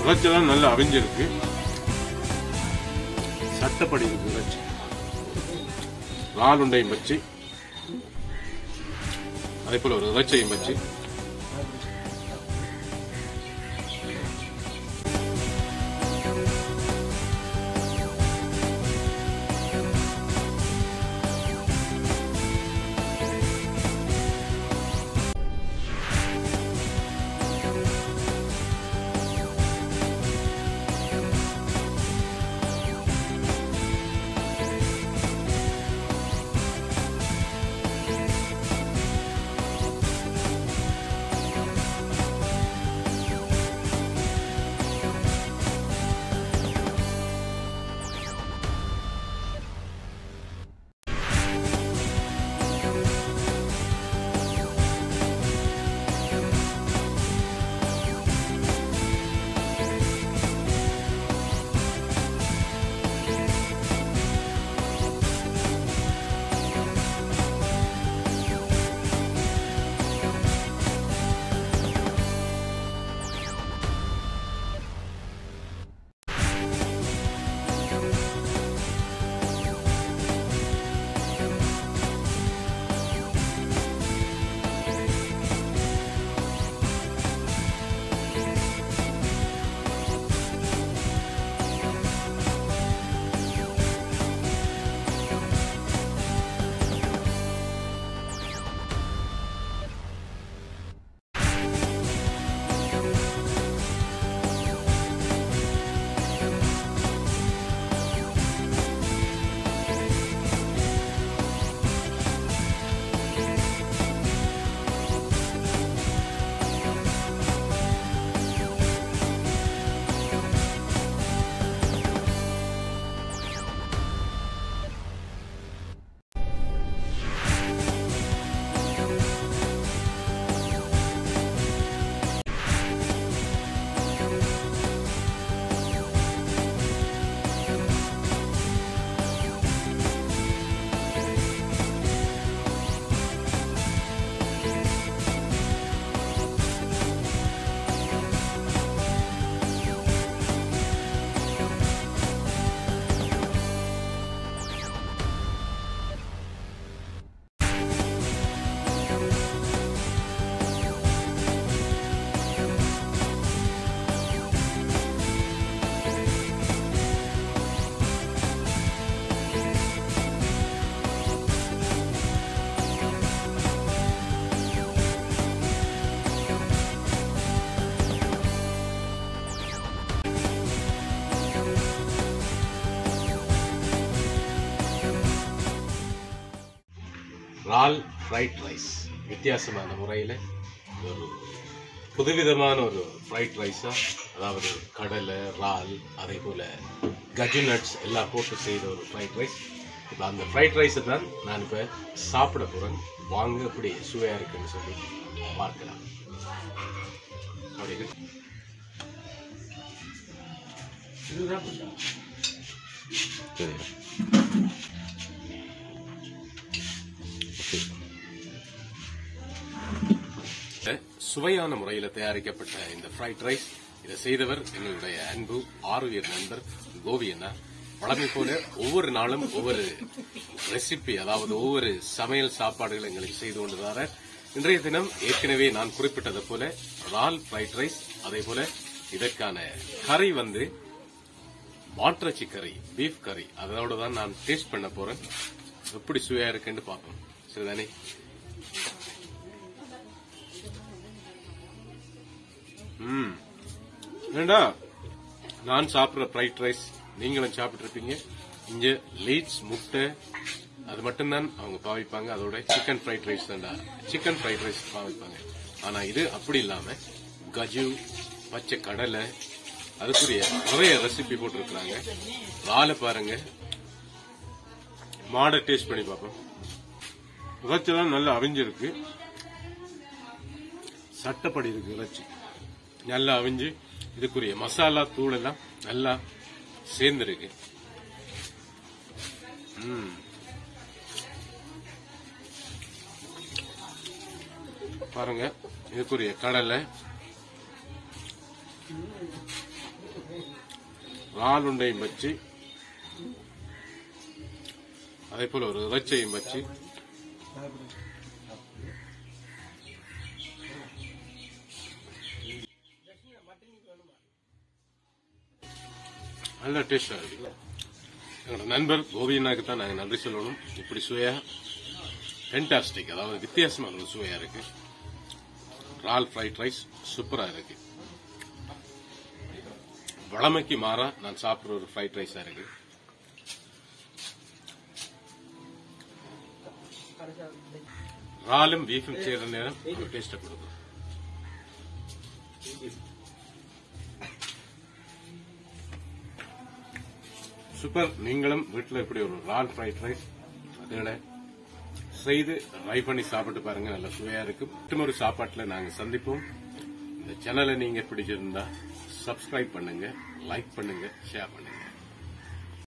இறைச்செல்லாம் நல்லா அவிஞ்சிருக்கு சட்டப்படி இருக்கு இறைச்சி ராலுண்டையும் வச்சு அதே போல ஒரு இறைச்சையும் வச்சு ரால் ஃப்ரைட் ரைஸ் வித்தியாசமான முறையில் ஒரு புதுவிதமான ஒரு ஃப்ரைட் ரைஸா அதாவது கடலை இறால் அதே போல கஜு நட்ஸ் எல்லாம் போட்டு செய்த ஒரு ஃப்ரைட் ரைஸ் இப்போ அந்த ஃப்ரைட் ரைஸை தான் நான் இப்போ சாப்பிட போகிறேன் வாங்க எப்படி சுவையாக இருக்குன்னு சொல்லி பார்க்கலாம் அப்படி இருக்கு. சரி சுவையான முறையில் தயாரிக்கப்பட்ட இந்த ஃப்ரைட் ரைஸ் இதை செய்தவர் எங்களுடைய அன்பு ஆறுயிர் நண்பர் கோவி அண்ணா வழமை போல ஒவ்வொரு நாளும் ஒவ்வொரு ரெசிபி அதாவது ஒவ்வொரு சமையல் சாப்பாடுகள் எங்களுக்கு செய்து கொண்டுதார இன்றைய தினம் ஏற்கனவே நான் குறிப்பிட்டது போல ரால் ஃப்ரைட் ரைஸ் அதே போல இதற்கான கறி வந்து மாட்டிறைச்சி கறி பீஃப் கறி அதோட தான் நான் டேஸ்ட் பண்ண போறேன் எப்படி சுவையா இருக்குன்னு பார்ப்போம் சரிதானே ம் ஏண்டா நான் சாப்பிடுற ஃப்ரைட் ரைஸ் நீங்களும் சாப்பிட்டுருப்பீங்க இங்க லீட்ஸ் முட்டை அது மட்டும்தான் அவங்க பாவிப்பாங்க அதோட சிக்கன் ஃப்ரைட் ரைஸ் தான்டா சிக்கன் ஃப்ரைட் ரைஸ் பாவிப்பாங்க ஆனா இது அப்படி இல்லாம கஜு பச்சை கடலை அதுக்குரிய நிறைய ரெசிபி போட்டிருக்கிறாங்க ராலை பாருங்க மாடை டேஸ்ட் பண்ணி பார்ப்போம் இறைச்செல்லாம் நல்லா அவிஞ்சிருக்கு சட்டப்படி இருக்கு இறைச்சி நல்லா அவிஞ்சு இதுக்குரிய மசாலா தூள் எல்லாம் நல்லா சேர்ந்துருக்கு ம். பாருங்க இதுக்குரிய கடலை இறால் உண்டையும் வச்சு அதே போல ஒரு இறைச்சையும் வச்சு நல்ல டேஸ்டா இருக்கு எங்களோட நண்பர் கோபியனாக்கு தான் நாங்க நன்றி சொல்லணும் இப்படி சுவையா ஃபென்டாஸ்டிக் அதாவது வித்தியாசமான ஒரு சுவையா இருக்கு இறால் ஃப்ரைட் ரைஸ் சூப்பரா இருக்கு வளமைக்கு மாறா நான் சாப்பிடுற ஒரு ஃப்ரைட் ரைஸா இருக்கு இறாலும் பீஃபும் சேர்ற நேரம் ஒரு டேஸ்ட கொடுக்கும் சூப்பர் நீங்களும் வீட்டில் இப்படி ஒரு இறால் ஃப்ரைட் ரைஸ் அதோட செய்து ட்ரை பண்ணி சாப்பிட்டு பாருங்க நல்ல சுவையா இருக்கும் மற்றும் ஒரு சாப்பாட்டுல நாங்க சந்திப்போம் இந்த சேனலை நீங்க பிடிச்சிருந்தா சப்ஸ்கிரைப் பண்ணுங்க லைக் பண்ணுங்க ஷேர் பண்ணுங்க